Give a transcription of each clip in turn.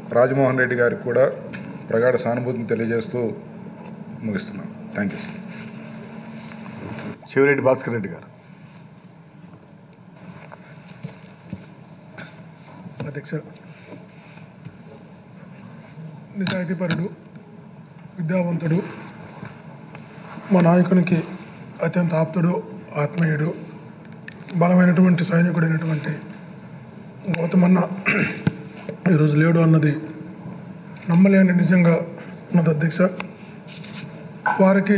రాజమోహన్ రెడ్డి గారికి కూడా ప్రగాఢ సానుభూతిని తెలియజేస్తూ ముగిస్తున్నాను థ్యాంక్ యూ శివరెడ్డి భాస్కర్ రెడ్డి గారు అధ్యక్ష నిజాయితీపరుడు విద్యావంతుడు మా నాయకునికి అత్యంత ఆప్తుడు ఆత్మీయుడు బలమైనటువంటి సైనికుడైనటువంటి గౌతమన్న ఈరోజు లేడు అన్నది నమ్మలేని నిజంగా ఉన్నది అధ్యక్ష వారికి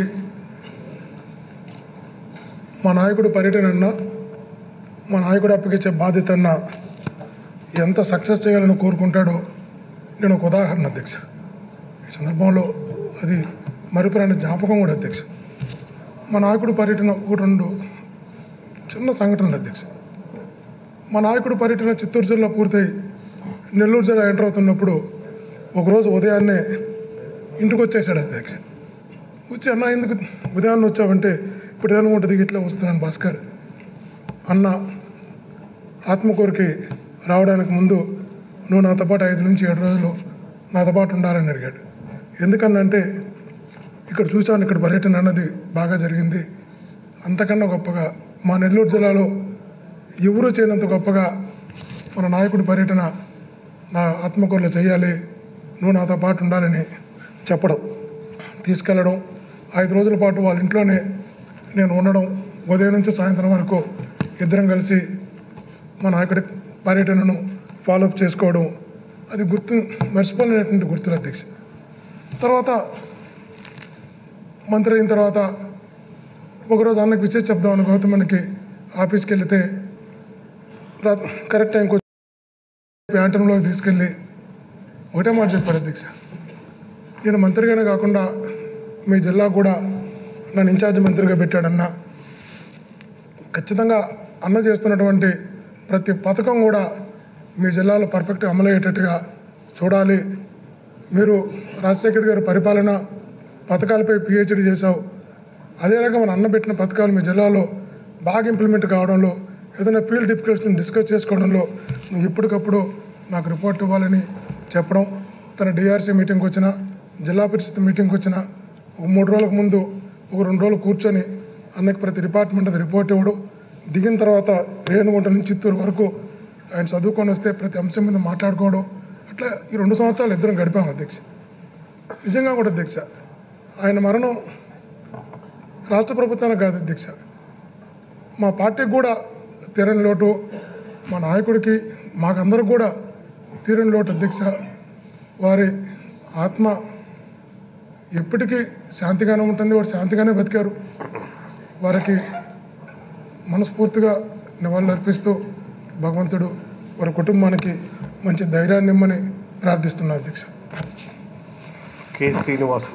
మా నాయకుడు పర్యటన అన్నా మా నాయకుడు అప్పగించే బాధ్యత అన్నా ఎంత సక్సెస్ చేయాలని కోరుకుంటాడో నేను ఒక ఉదాహరణ అధ్యక్ష ఈ సందర్భంలో అది మరిపురాని జ్ఞాపకం కూడా అధ్యక్ష మా నాయకుడు పర్యటన ఒకటి రెండు చిన్న సంఘటనలు అధ్యక్ష మా నాయకుడు పర్యటన చిత్తూరు జిల్లా పూర్తయి నెల్లూరు జిల్లా ఎంటర్ అవుతున్నప్పుడు ఒకరోజు ఉదయాన్నే ఇంటికి వచ్చేసాడు అధ్యక్ష వచ్చి అన్న ఎందుకు ఉదయాన్నే వచ్చావంటే ఇప్పుడు ఏమనుకుంటుంది ఇట్లా వస్తున్నాను భాస్కర్ అన్న ఆత్మకూరికి రావడానికి ముందు నువ్వు నాతో పాటు ఐదు నుంచి ఏడు రోజులు నాతో పాటు ఉండాలని అడిగాడు ఎందుకనంటే ఇక్కడ చూశాను ఇక్కడ పర్యటన అన్నది బాగా జరిగింది అంతకన్నా గొప్పగా మా నెల్లూరు జిల్లాలో ఎవరూ చేయనంత గొప్పగా మన నాయకుడి పర్యటన నా ఆత్మకూరులో చేయాలి నువ్వు నాతో పాటు ఉండాలని చెప్పడం తీసుకెళ్ళడం ఐదు రోజుల పాటు వాళ్ళ ఇంట్లోనే నేను ఉండడం ఉదయం నుంచి సాయంత్రం వరకు ఇద్దరం కలిసి మా నాయకుడి పర్యటనను ఫాలోఅప్ చేసుకోవడం అది గుర్తు మర్చిపోలేనటువంటి గుర్తులు అధ్యక్ష తర్వాత మంత్రి అయిన తర్వాత ఒకరోజు అన్నకి విషయం చెప్దామని గౌతమనికి ఆఫీస్కి వెళితే రా కరెక్ట్ టైంకి వచ్చి ప్యాంటంలోకి తీసుకెళ్ళి ఒకటే మాట చెప్పారు అధ్యక్ష నేను మంత్రిగానే కాకుండా మీ జిల్లా కూడా నన్ను ఇన్ఛార్జ్ మంత్రిగా పెట్టాడన్నా ఖచ్చితంగా అన్న చేస్తున్నటువంటి ప్రతి పథకం కూడా మీ జిల్లాలో పర్ఫెక్ట్గా అమలయ్యేటట్టుగా చూడాలి మీరు రాజశేఖర్ గారి పరిపాలన పథకాలపై పిహెచ్డి చేశావు అదే రకం అన్న పెట్టిన పథకాలు మీ జిల్లాలో బాగా ఇంప్లిమెంట్ కావడంలో ఏదైనా ఫీల్డ్ డిఫికల్ట్స్ని డిస్కస్ చేసుకోవడంలో నువ్వు ఎప్పటికప్పుడు నాకు రిపోర్ట్ ఇవ్వాలని చెప్పడం తన డిఆర్సీ మీటింగ్కి వచ్చిన జిల్లా పరిషత్ మీటింగ్కి వచ్చిన ఒక మూడు రోజులకు ముందు ఒక రెండు రోజులు కూర్చొని అన్నకి ప్రతి డిపార్ట్మెంట్ అది రిపోర్ట్ ఇవ్వడం దిగిన తర్వాత రేణుగుంట నుంచి చిత్తూరు వరకు ఆయన చదువుకొని వస్తే ప్రతి అంశం మీద మాట్లాడుకోవడం అట్లా ఈ రెండు సంవత్సరాలు ఇద్దరం గడిపాం అధ్యక్ష నిజంగా కూడా అధ్యక్ష ఆయన మరణం రాష్ట్ర ప్రభుత్వానికి కాదు అధ్యక్ష మా పార్టీకి కూడా తీరని లోటు మా నాయకుడికి మాకందరికి కూడా తీరని లోటు అధ్యక్ష వారి ఆత్మ ఎప్పటికీ శాంతిగానే ఉంటుంది వారు శాంతిగానే బతికారు వారికి మనస్ఫూర్తిగా నివాళులు అర్పిస్తూ భగవంతుడు వారి కుటుంబానికి మంచి ధైర్యాన్ని ఇమ్మని ప్రార్థిస్తున్నాను అధ్యక్ష కె శ్రీనివాసు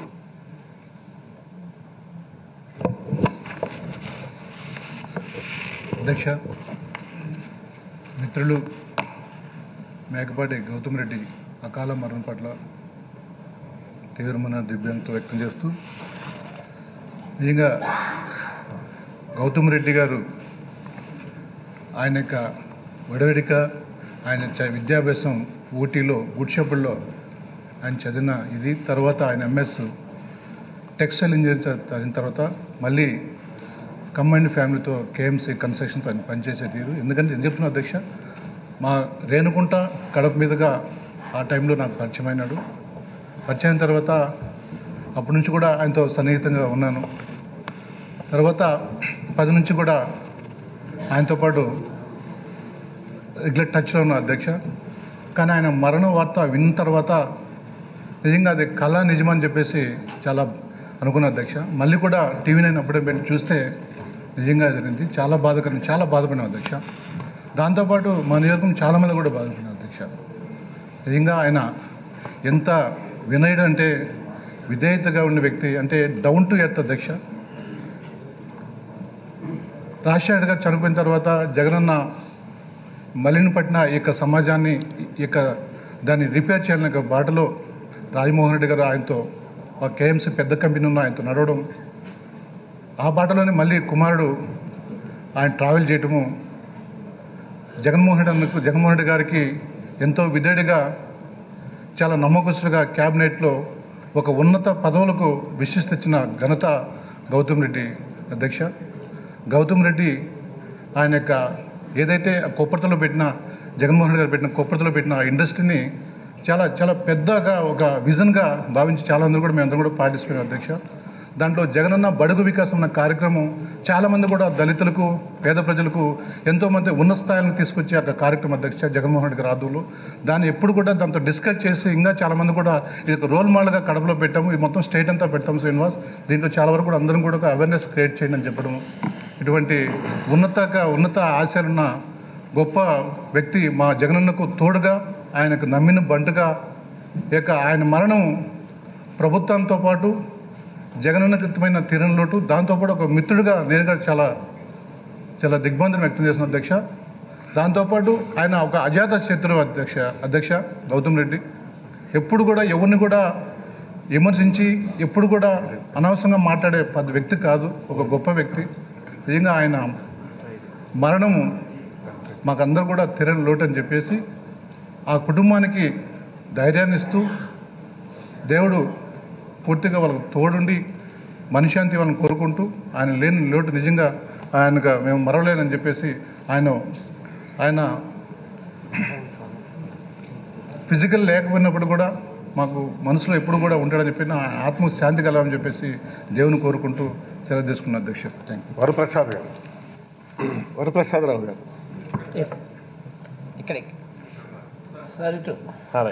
అధ్యక్ష మిత్రులు మేకపాటి గౌతమ్ రెడ్డి అకాల మరణం పట్ల తీవ్రమైన దివ్యంతో వ్యక్తం చేస్తూ నిజంగా గౌతమ్ రెడ్డి గారు ఆయన యొక్క వడవడిక ఆయన చ- విద్యాభ్యాసం ఊటీలో గుడ్షపుల్లో ఆయన చదివిన ఇది తర్వాత ఆయన ఎంఎస్ టెక్స్టైల్ ఇంజనీరింగ్ చదివిన తర్వాత మళ్ళీ కంబైన్డ్ ఫ్యామిలీతో కేఎంసీ కన్స్ట్రక్షన్తో ఆయన పనిచేసే తీరు ఎందుకంటే నేను చెప్తున్నా అధ్యక్ష మా రేణుకుంట కడప మీదుగా ఆ టైంలో నాకు పరిచయం అయినాడు పరిచయం అయిన తర్వాత అప్పటి నుంచి కూడా ఆయనతో సన్నిహితంగా ఉన్నాను తర్వాత పది నుంచి కూడా ఆయనతో పాటు రెగ్యులర్ టచ్లో ఉన్న అధ్యక్ష కానీ ఆయన మరణ వార్త విన్న తర్వాత నిజంగా అది కళ నిజమని చెప్పేసి చాలా అనుకున్న అధ్యక్ష మళ్ళీ కూడా టీవీ నైన్ అప్పుడే పెట్టి చూస్తే నిజంగా జరిగింది చాలా బాధకరం చాలా బాధపడిన అధ్యక్ష దాంతోపాటు మా నియోజకం చాలామంది కూడా బాధపడినారు అధ్యక్ష నిజంగా ఆయన ఎంత వినయుడు అంటే విధేయతగా ఉన్న వ్యక్తి అంటే డౌన్ టు ఎర్త్ అధ్యక్ష రాజశేఖర్ గారు చనిపోయిన తర్వాత జగనన్న మలిన పట్టిన ఈ యొక్క సమాజాన్ని ఈ యొక్క దాన్ని రిపేర్ చేయాలనే ఒక బాటలో రాజమోహన్ రెడ్డి గారు ఆయనతో ఆ కేఎంసీ పెద్ద కంపెనీ ఉన్న ఆయనతో నడవడం ఆ బాటలోనే మళ్ళీ కుమారుడు ఆయన ట్రావెల్ చేయటము జగన్మోహన్ రెడ్డి అన్నకు జగన్మోహన్ రెడ్డి గారికి ఎంతో విధేయుడిగా చాలా నమ్మకస్తులుగా క్యాబినెట్లో ఒక ఉన్నత పదవులకు విశిష్టించిన ఘనత గౌతమ్ రెడ్డి అధ్యక్ష గౌతమ్ రెడ్డి ఆయన యొక్క ఏదైతే ఆ కొప్పర్తలో పెట్టిన జగన్మోహన్ రెడ్డి గారు పెట్టిన కొప్పర్తలో పెట్టిన ఆ ఇండస్ట్రీని చాలా చాలా పెద్దగా ఒక విజన్గా భావించి చాలా అందరూ కూడా మేమందరం కూడా పార్టిసిపేట్ అధ్యక్ష దాంట్లో జగనన్న బడుగు వికాసం అన్న కార్యక్రమం చాలామంది కూడా దళితులకు పేద ప్రజలకు ఎంతోమంది ఉన్నత స్థాయిలకు తీసుకొచ్చే ఒక కార్యక్రమం అధ్యక్ష జగన్మోహన్ రెడ్డి గారి ఆధ్వర్యంలో దాన్ని ఎప్పుడు కూడా దాంతో డిస్కస్ చేసి ఇంకా చాలామంది కూడా ఇది ఒక రోల్ మోడల్గా కడపలో పెట్టాము ఇది మొత్తం స్టేట్ అంతా పెడతాము శ్రీనివాస్ దీంట్లో చాలా వరకు కూడా అందరం కూడా ఒక అవేర్నెస్ క్రియేట్ చేయండి అని చెప్పడం ఇటువంటి ఉన్నతగా ఉన్నత ఆశలున్న గొప్ప వ్యక్తి మా జగనన్నకు తోడుగా ఆయనకు నమ్మిన బంటుగా ఈ యొక్క ఆయన మరణం ప్రభుత్వంతో పాటు జగనన్నకృతమైన తీరని లోటు దాంతోపాటు ఒక మిత్రుడిగా నేను కూడా చాలా చాలా దిగ్బంధనం వ్యక్తం చేసిన అధ్యక్ష దాంతోపాటు ఆయన ఒక అజాత శత్రువు అధ్యక్ష అధ్యక్ష గౌతమ్ రెడ్డి ఎప్పుడు కూడా ఎవరిని కూడా విమర్శించి ఎప్పుడు కూడా అనవసరంగా మాట్లాడే పద్ వ్యక్తి కాదు ఒక గొప్ప వ్యక్తి నిజంగా ఆయన మరణము మాకందరూ కూడా తీరని లోటు అని చెప్పేసి ఆ కుటుంబానికి ధైర్యాన్ని ఇస్తూ దేవుడు పూర్తిగా వాళ్ళకు తోడుండి మనిషాంతి వాళ్ళని కోరుకుంటూ ఆయన లేని లోటు నిజంగా ఆయనకు మేము మరవలేనని చెప్పేసి ఆయన ఆయన ఫిజికల్ లేకపోయినప్పుడు కూడా మాకు మనసులో ఎప్పుడు కూడా ఉంటాడని చెప్పి నా ఆత్మ శాంతి కలవని చెప్పేసి దేవుని కోరుకుంటూ సెలవు తీసుకున్న అధ్యక్ష థ్యాంక్ యూ వరప్రసాద్ గారు వరప్రసాదరావు గారు ఎస్ ఇక్కడ సార్ ఇటు అలాగే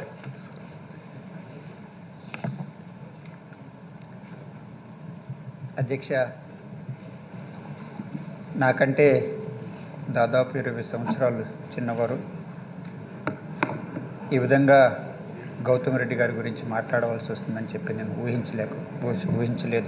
అధ్యక్ష నాకంటే దాదాపు ఇరవై సంవత్సరాలు చిన్నవారు ఈ విధంగా గౌతమ్ రెడ్డి గారి గురించి మాట్లాడవలసి వస్తుందని చెప్పి నేను ఊహించలేక ఊహి- ఊహించలేదు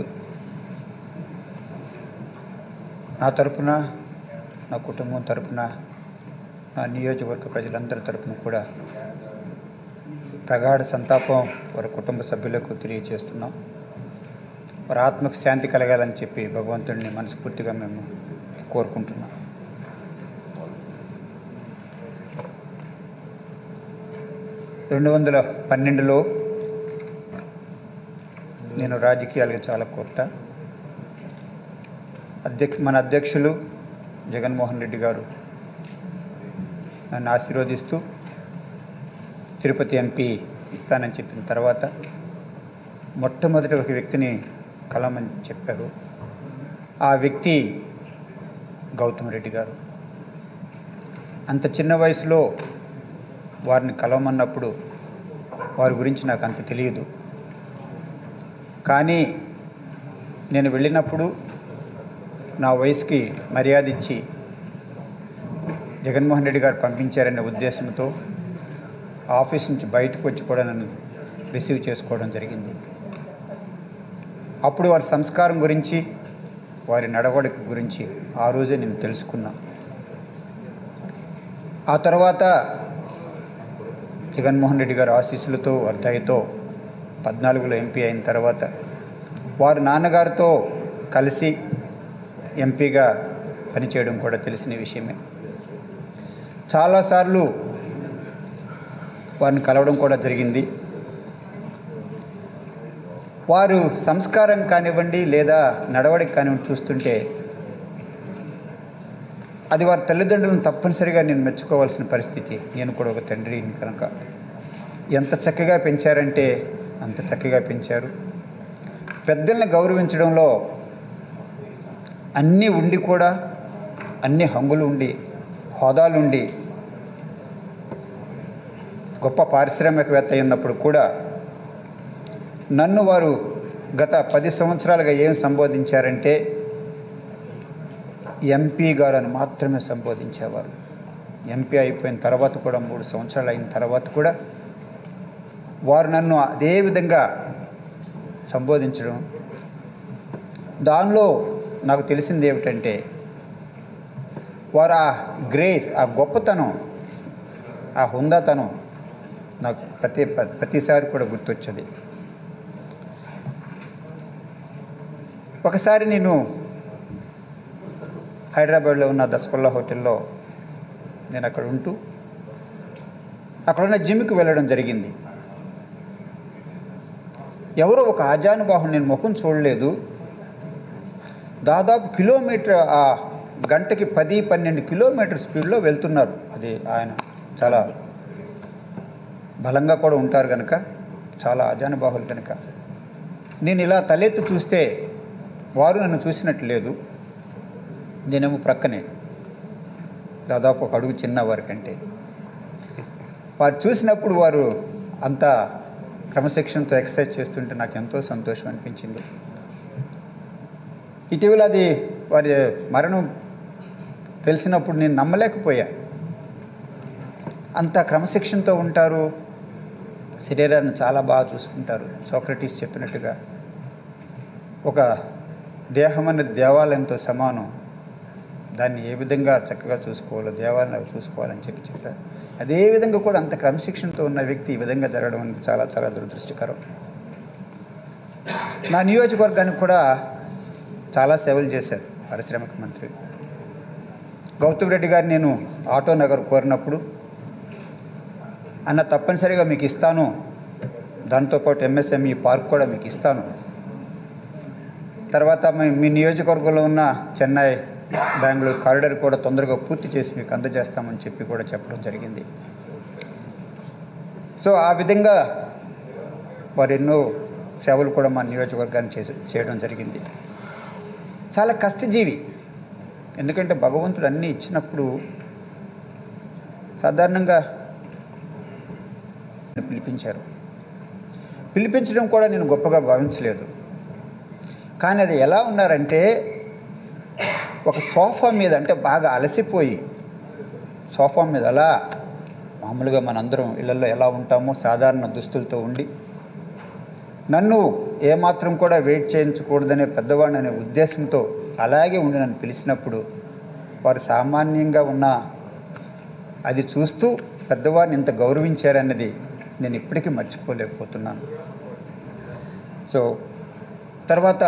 నా తరపున నా కుటుంబం తరపున నా నియోజకవర్గ ప్రజలందరి తరపున కూడా ప్రగాఢ సంతాపం వారి కుటుంబ సభ్యులకు తెలియజేస్తున్నాం వారి ఆత్మకు శాంతి కలగాలని చెప్పి భగవంతుడిని మనస్ఫూర్తిగా మేము కోరుకుంటున్నాం రెండు వందల పన్నెండులో నేను రాజకీయాలకు చాలా కొత్త అధ్యక్ష మన అధ్యక్షులు జగన్మోహన్ రెడ్డి గారు నన్ను ఆశీర్వదిస్తూ తిరుపతి ఎంపీ ఇస్తానని చెప్పిన తర్వాత మొట్టమొదటి ఒక వ్యక్తిని కలమని చెప్పారు ఆ వ్యక్తి గౌతమ్ రెడ్డి గారు అంత చిన్న వయసులో వారిని కలవమన్నప్పుడు వారి గురించి నాకు అంత తెలియదు కానీ నేను వెళ్ళినప్పుడు నా వయసుకి మర్యాద ఇచ్చి జగన్మోహన్ రెడ్డి గారు పంపించారనే ఉద్దేశంతో ఆఫీస్ నుంచి బయటకు వచ్చి కూడా నన్ను రిసీవ్ చేసుకోవడం జరిగింది అప్పుడు వారి సంస్కారం గురించి వారి నడవడిక గురించి ఆ రోజే నేను తెలుసుకున్నా ఆ తర్వాత జగన్మోహన్ రెడ్డి గారి ఆశీస్సులతో వారి దయతో పద్నాలుగులో ఎంపీ అయిన తర్వాత వారి నాన్నగారితో కలిసి ఎంపీగా పనిచేయడం కూడా తెలిసిన విషయమే చాలాసార్లు వారిని కలవడం కూడా జరిగింది వారు సంస్కారం కానివ్వండి లేదా నడవడిక కానివ్వండి చూస్తుంటే అది వారి తల్లిదండ్రులను తప్పనిసరిగా నేను మెచ్చుకోవాల్సిన పరిస్థితి నేను కూడా ఒక తండ్రిని కనుక ఎంత చక్కగా పెంచారంటే అంత చక్కగా పెంచారు పెద్దల్ని గౌరవించడంలో అన్నీ ఉండి కూడా అన్ని హంగులు ఉండి హోదాలుండి గొప్ప పారిశ్రామికవేత్త అయి ఉన్నప్పుడు కూడా నన్ను వారు గత పది సంవత్సరాలుగా ఏం సంబోధించారంటే ఎంపీ గారు అని మాత్రమే సంబోధించేవారు ఎంపీ అయిపోయిన తర్వాత కూడా మూడు సంవత్సరాలు అయిన తర్వాత కూడా వారు నన్ను అదే విధంగా సంబోధించడం దానిలో నాకు తెలిసింది ఏమిటంటే వారు ఆ గ్రేస్ ఆ గొప్పతనం ఆ హుందాతనం నాకు ప్రతి ప్రతిసారి కూడా గుర్తొచ్చేది ఒకసారి నేను హైదరాబాద్లో ఉన్న దసపల్లా హోటల్లో నేను అక్కడ ఉంటూ అక్కడ ఉన్న జిమ్కి వెళ్ళడం జరిగింది ఎవరో ఒక ఆజానుబాహుడు నేను ముఖం చూడలేదు దాదాపు కిలోమీటర్ ఆ గంటకి పది పన్నెండు కిలోమీటర్ స్పీడ్లో వెళ్తున్నారు అది ఆయన చాలా బలంగా కూడా ఉంటారు కనుక చాలా ఆజానుబాహులు కనుక నేను ఇలా తలెత్తి చూస్తే వారు నన్ను చూసినట్టు లేదు నేనేమో ప్రక్కనే దాదాపు ఒక అడుగు చిన్న వారి కంటే వారు చూసినప్పుడు వారు అంత క్రమశిక్షణతో ఎక్సర్సైజ్ చేస్తుంటే నాకు ఎంతో సంతోషం అనిపించింది ఇటీవల అది వారి మరణం తెలిసినప్పుడు నేను నమ్మలేకపోయా అంత క్రమశిక్షణతో ఉంటారు శరీరాన్ని చాలా బాగా చూసుకుంటారు సోక్రటీస్ చెప్పినట్టుగా ఒక దేహం అనేది దేవాలయంతో సమానం దాన్ని ఏ విధంగా చక్కగా చూసుకోవాలో దేవాలయం చూసుకోవాలని చెప్పి చెప్పారు అదే విధంగా కూడా అంత క్రమశిక్షణతో ఉన్న వ్యక్తి ఈ విధంగా జరగడం అనేది చాలా చాలా దురదృష్టకరం నా నియోజకవర్గానికి కూడా చాలా సేవలు చేశారు పారిశ్రామిక మంత్రి గౌతమ్ రెడ్డి గారు నేను ఆటో నగర్ కోరినప్పుడు అన్న తప్పనిసరిగా మీకు ఇస్తాను దాంతోపాటు ఎంఎస్ఎంఈ పార్క్ కూడా మీకు ఇస్తాను తర్వాత మీ మీ నియోజకవర్గంలో ఉన్న చెన్నై బెంగళూరు కారిడార్ కూడా తొందరగా పూర్తి చేసి మీకు అందజేస్తామని చెప్పి కూడా చెప్పడం జరిగింది సో ఆ విధంగా వారు ఎన్నో సేవలు కూడా మా నియోజకవర్గాన్ని చేసి చేయడం జరిగింది చాలా కష్టజీవి ఎందుకంటే భగవంతుడు అన్నీ ఇచ్చినప్పుడు సాధారణంగా పిలిపించారు పిలిపించడం కూడా నేను గొప్పగా భావించలేదు కానీ అది ఎలా ఉన్నారంటే ఒక సోఫా మీద అంటే బాగా అలసిపోయి సోఫా మీద అలా మామూలుగా మనందరం ఇళ్లలో ఎలా ఉంటామో సాధారణ దుస్తులతో ఉండి నన్ను ఏమాత్రం కూడా వెయిట్ చేయించకూడదనే పెద్దవాడిని అనే ఉద్దేశంతో అలాగే ఉండి నన్ను పిలిచినప్పుడు వారు సామాన్యంగా ఉన్న అది చూస్తూ పెద్దవారిని ఇంత గౌరవించారన్నది నేను ఇప్పటికీ మర్చిపోలేకపోతున్నాను సో తర్వాత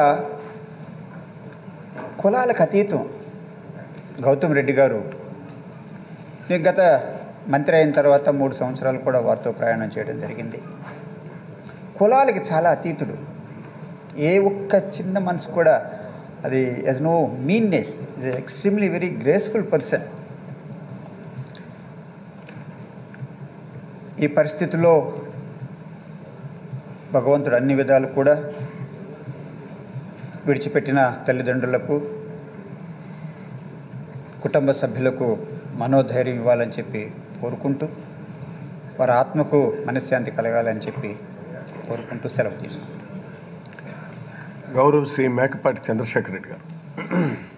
కులాలకు అతీతం గౌతమ్ రెడ్డి గారు నేను గత మంత్రి అయిన తర్వాత మూడు సంవత్సరాలు కూడా వారితో ప్రయాణం చేయడం జరిగింది కులాలకి చాలా అతీతుడు ఏ ఒక్క చిన్న మనసు కూడా అది yes no meanness is extremely very graceful person ఈ పరిస్థితిలో భగవంతుడు అన్ని విధాలు కూడా విడిచిపెట్టిన తల్లిదండ్రులకు కుటుంబ సభ్యులకు మనోధైర్యం ఇవ్వాలని చెప్పి కోరుకుంటూ వారి ఆత్మకు మనశ్శాంతి కలగాలని చెప్పి కోరుకుంటూ సెలవు తీసుకుంటాం గౌరవ్ శ్రీ మేకపాటి చంద్రశేఖర్ రెడ్డి గారు